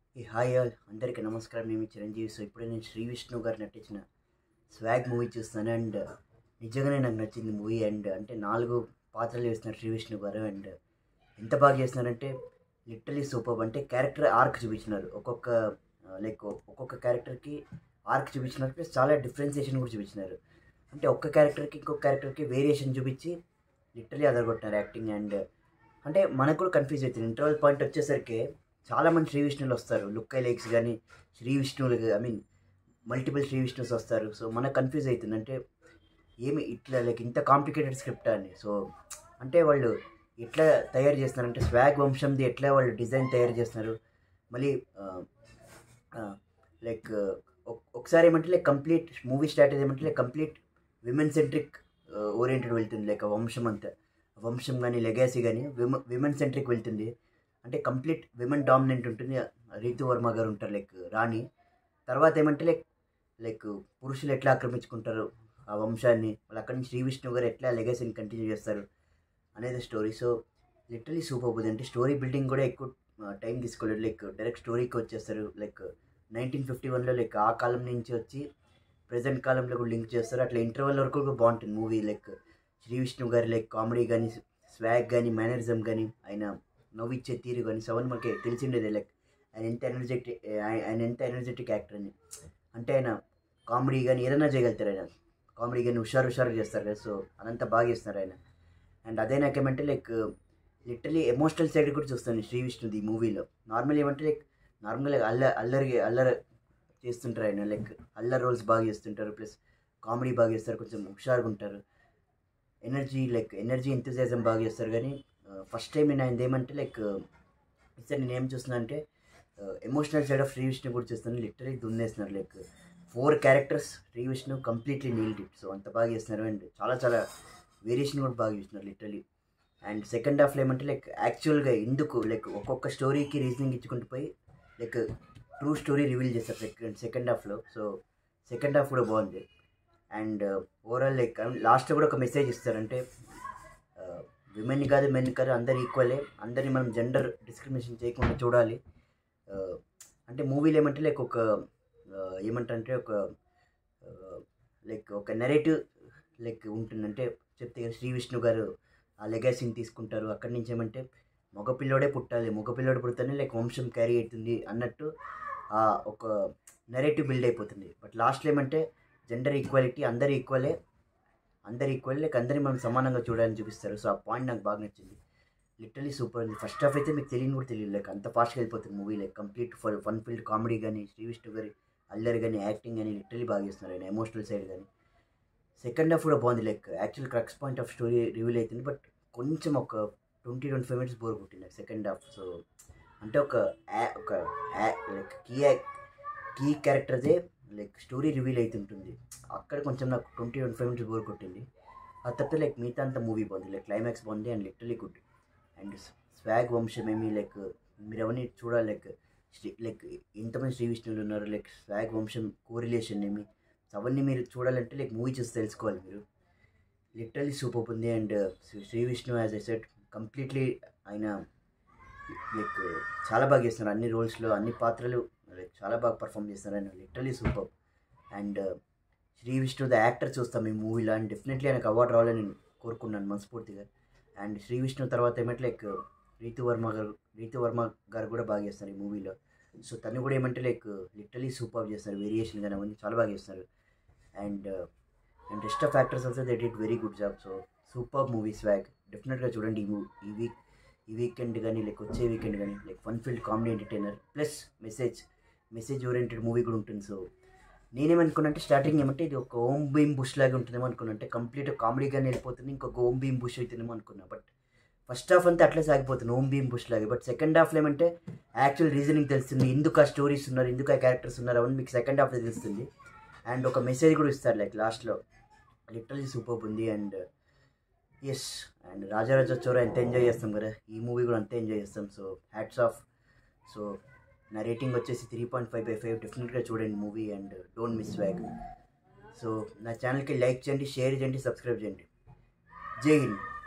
ఈ hi all అందరికీ నమస్కారం నేను మీ చిరంజీవి సో ఇప్పుడే నేను శ్రీ విష్ణు గారు నటించిన స్వాగ్ మూవీ చూస్తాను అండ్ నిజంగానే నాకు నచ్చింది మూవీ అండ్ అంటే నాలుగు పాత్రలు చేస్తున్నారు శ్రీ విష్ణు గారు అండ్ ఎంత బాగా చేస్తున్నారంటే లిటరలీ సూపర్ అంటే క్యారెక్టర్ ఆర్క్ చూపించినారు ఒక్కొక్క లైక్ ఒక్కొక్క క్యారెక్టర్కి ఆర్క్ చూపించినారు ప్లస్ చాలా డిఫరెన్సియేషన్ కూడా చూపించినారు అంటే ఒక్క క్యారెక్టర్కి ఇంకొక క్యారెక్టర్కి వేరియేషన్ చూపించి లిటరలీ అదరగొట్టినారు యాక్టింగ్ అండ్ అంటే మనకు కూడా కన్ఫ్యూజ్ అవుతుంది ఇంటర్వల్ పాయింట్ వచ్చేసరికి చాలామంది శ్రీ విష్ణువులు వస్తారు లుక్కై లేక్స్ కానీ శ్రీ విష్ణువులు I mean multiple Sree Vishnus వస్తారు సో మనకు కన్ఫ్యూజ్ అవుతుంది అంటే ఏమి ఇట్లా లైక్ ఇంత కాంప్లికేటెడ్ స్క్రిప్ట్ అని సో అంటే వాళ్ళు ఎట్లా తయారు చేస్తున్నారంటే స్వాగ్ వంశంది ఎట్లా వాళ్ళు డిజైన్ తయారు చేస్తున్నారు మళ్ళీ లైక్ ఒకసారి ఏమంటే లైక్ కంప్లీట్ మూవీ స్టార్ట్ ఏమంటే like complete women centric oriented వెళ్తుంది లైక్ వంశం అంతా వంశం కానీ లెగాసీ కానీ విమ విమెన్ సెంట్రిక్ వెళ్తుంది అంటే కంప్లీట్ విమెన్ డామినెంట్ ఉంటుంది రీతు వర్మ గారు ఉంటారు లైక్ రాణి తర్వాత ఏమంటే లైక్ లైక్ పురుషులు ఎట్లా ఆక్రమించుకుంటారు ఆ వంశాన్ని వాళ్ళు అక్కడి నుంచి శ్రీ విష్ణు గారు ఎట్లా లెగసీని కంటిన్యూ చేస్తారు అనేది స్టోరీ సో లిటరలీ సూపర్ ఉంది అంటే స్టోరీ బిల్డింగ్ కూడా ఎక్కువ టైం తీసుకోలేదు లైక్ డైరెక్ట్ స్టోరీకి వచ్చేస్తారు లైక్ నైన్టీన్ ఫిఫ్టీ వన్లో లైక్ ఆ కాలం నుంచి వచ్చి ప్రజెంట్ కాలంలో కూడా లింక్ చేస్తారు అట్లా ఇంటర్వెల్ వరకు కూడా బాగుంటుంది మూవీ లైక్ శ్రీ విష్ణు గారి లైక్ కామెడీ కానీ స్వాగ్ కానీ మేనరిజం కానీ ఆయన నవ్విచ్చే తీరు కానీ సవన్ మనకి తెలిసిండేది లైక్ ఆయన ఎంత ఎనర్జెటిక్ ఆయన ఎంత ఎనర్జెటిక్ యాక్టర్ అని అంటే ఆయన కామెడీ కానీ ఏదైనా చేయగలుగుతారు ఆయన కామెడీ కానీ హుషారు హుషారు చేస్తారు కదా సో అదంతా బాగా చేస్తున్నారు ఆయన అండ్ అదే నాకేమంటే లైక్ లిటరలీ ఎమోషనల్ సైడ్ కూడా చూస్తాను శ్రీ విష్ణుది ఈ మూవీలో నార్మల్ ఏమంటే లైక్ నార్మల్గా అల్ల అల్లరి అల్లరి చేస్తుంటారు ఆయన లైక్ అల్లర్ రోల్స్ బాగా చేస్తుంటారు ప్లస్ కామెడీ బాగా చేస్తారు కొంచెం హుషారుగా ఉంటారు ఎనర్జీ లైక్ ఎనర్జీ ఎంతజాజం బాగా చేస్తారు కానీ ఫస్ట్ టైం నేను ఆయన ఏమంటే లైక్ సార్ నేను ఏం చూస్తున్నా అంటే emotional side of Sree Vishnu కూడా చూస్తాను లిటరలీ దున్నేస్తున్నారు like four characters Sree Vishnu completely nailed it so అంత బాగా చేస్తున్నారు అండ్ చాలా చాలా వేరియేషన్ కూడా బాగా చేస్తున్నారు లిటరలీ అండ్ సెకండ్ హాఫ్లో ఏమంటే లైక్ యాక్చువల్గా ఎందుకు లైక్ ఒక్కొక్క స్టోరీకి రీజనింగ్ ఇచ్చుకుంటూ పోయి లైక్ ట్రూ స్టోరీ రివీల్ చేస్తారు సెకండ్ సెకండ్ హాఫ్లో సో సెకండ్ హాఫ్ కూడా బాగుంది అండ్ ఓవరాల్ లైక్ లాస్ట్లో కూడా ఒక మెసేజ్ ఇస్తారంటే విమెన్ కాదు మెన్ కాదు అందరు ఈక్వలే అందరినీ మనం జెండర్ డిస్క్రిమినేషన్ చేయకుండా చూడాలి అంటే మూవీలో ఏమంటే లైక్ ఒక ఏమంటారంటే ఒక లైక్ ఒక నెరేటివ్ లైక్ ఉంటుందంటే చెప్తే శ్రీ విష్ణు గారు ఆ లెగాసీని తీసుకుంటారు అక్కడి నుంచి ఏమంటే మగపిల్లోడే పుట్టాలి మగపిల్లోడు పుడితేనే లైక్ వంశం క్యారీ అవుతుంది అన్నట్టు ఒక నెరేటివ్ బిల్డ్ అయిపోతుంది బట్ లాస్ట్లో ఏమంటే జెండర్ ఈక్వాలిటీ అందరు ఈక్వలే అందరు ఈక్వల్ లైక్ అందరినీ మనం సమానంగా చూడాలని చూపిస్తారు సో ఆ పాయింట్ నాకు బాగా నచ్చింది లిటరలీ సూపర్ ఉంది ఫస్ట్ హాఫ్ అయితే మీకు తెలియని కూడా తెలియదు లైక్ అంత ఫాస్ట్గా వెళ్ళిపోతుంది movie like complete fun filled comedy కానీ శ్రీ విష్ణు గారి అల్లరి కానీ యాక్టింగ్ కానీ లిటరలీ బాగా చేస్తున్నారు ఆయన ఎమోషనల్ సైడ్ కానీ సెకండ్ హాఫ్ కూడా బాగుంది like actual crux point of story reveal అవుతుంది బట్ కొంచెం ఒక twenty twenty five minutes bore కొట్టింది నాకు సెకండ్ హాఫ్ సో అంటే ఒక ఒక లైక్ కీ కీ క్యారెక్టర్దే లైక్ స్టోరీ రివీల్ అవుతుంటుంది అక్కడ కొంచెం నాకు twenty twenty five minutes bore కొట్టింది ఆ తప్పితే లైక్ మిగతా అంతా మూవీ బాగుంది లైక్ క్లైమాక్స్ బాగుంది and literally good and swag వంశం ఏమి లైక్ మీరు అవన్నీ చూడాలి లైక్ శ్రీ లైక్ ఎంతమంది శ్రీ విష్ణువులు ఉన్నారు లైక్ స్వాగ్ వంశం కోరిలేషన్ ఏమి అవన్నీ మీరు చూడాలంటే లైక్ మూవీ చూసి తెలుసుకోవాలి మీరు లిటరలీ సూపర్ ఉంది and Sree Vishnu as a set completely ఆయన లైక్ చాలా బాగా చేస్తున్నారు అన్ని రోల్స్లో అన్ని పాత్రలు లైక్ చాలా బాగా పర్ఫామ్ చేస్తున్నారు ఆయన literally super and Sree Vishnu the actor చూస్తాం ఈ మూవీలో అండ్ డెఫినెట్లీ ఆయనకు అవార్డు రావాలని నేను కోరుకున్నాను మనస్ఫూర్తిగా అండ్ శ్రీ విష్ణు తర్వాత ఏమంటే లైక్ రీతు వర్మ గారు రీతు వర్మ గారు కూడా బాగా చేస్తారు ఈ మూవీలో సో తను కూడా ఏమంటే లైక్ లిటరలీ సూపర్ చేస్తారు వేరియేషన్ కానీ అవన్నీ చాలా బాగా చేస్తారు and and rest of actors also they did very good job so super movie swag డెఫినెట్గా చూడండి ఈ ఈ వీక్ ఈ వీకెండ్ కానీ లైక్ వచ్చే వీకెండ్ కానీ like fun filled comedy entertainer plus message message oriented movie కూడా ఉంటుంది సో నేనేమనుకున్నా అంటే స్టార్టింగ్ ఏమంటే ఇది ఒక ఓం భీమ్ బుష్ లాగా ఉంటుందేమో అనుకున్నా అంటే కంప్లీట్ కామెడీగానే వెళ్ళిపోతుంది ఇంకొక ఓం భీమ్ బుష్ అవుతుందేమో అనుకున్నా బట్ ఫస్ట్ హాఫ్ అంతా అట్లే సాగిపోతుంది ఓం భీమ్ బుష్ లాగా బట్ సెకండ్ హాఫ్లో ఏమంటే యాక్చువల్ రీజనింగ్ తెలుస్తుంది ఎందుకు ఆ స్టోరీస్ ఉన్నారు ఎందుకు ఆ క్యారెక్టర్స్ ఉన్నారు అవన్నీ మీకు సెకండ్ హాఫ్లో తెలుస్తుంది అండ్ ఒక మెసేజ్ కూడా ఇస్తారు లైక్ లాస్ట్లో లిటరలీ సూపర్ ఉంది అండ్ ఎస్ అండ్ రాజారాజా చోరా ఎంత ఎంజాయ్ చేస్తాం కదా ఈ మూవీ కూడా అంతే ఎంజాయ్ చేస్తాం సో హ్యాట్స్ ఆఫ్ సో నా రేటింగ్ వచ్చేసి three point five by five డెఫినెట్గా చూడండి movie and don't miss swag so నా ఛానల్కి లైక్ చేయండి షేర్ చేయండి సబ్స్క్రైబ్ చేయండి జై హింద్